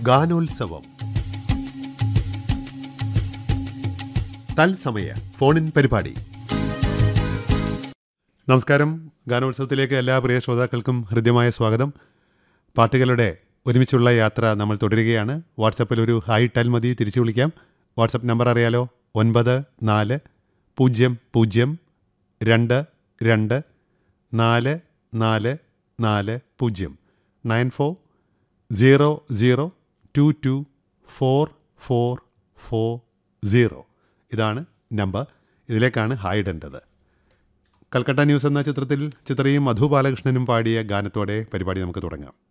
ഗാനോത്സവം തത്സമയ ഫോണിൻ പരിപാടി നമസ്കാരം ഗാനോത്സവത്തിലേക്ക് എല്ലാ പ്രിയ ശ്രോതാക്കൾക്കും ഹൃദ്യമായ സ്വാഗതം പാട്ടുകളുടെ ഒരുമിച്ചുള്ള യാത്ര നമ്മൾ തുടരുകയാണ് വാട്സപ്പിൽ ഒരു ഹായ് ടെൽ മതി തിരിച്ചു വിളിക്കാം വാട്സപ്പ് നമ്പർ അറിയാലോ ഒൻപത് നാല് പൂജ്യം പൂജ്യം രണ്ട് രണ്ട് നാല് നാല് നാല് പൂജ്യം nine four zero zero two two four four four zero ഇതാണ് നമ്പർ ഇതിലേക്കാണ് ഹായ് ഇടേണ്ടത് കൽക്കട്ട ന്യൂസ് എന്ന ചിത്രത്തിൽ ചിത്രയും മധു ബാലകൃഷ്ണനും പാടിയ ഗാനത്തോടെ പരിപാടി നമുക്ക് തുടങ്ങാം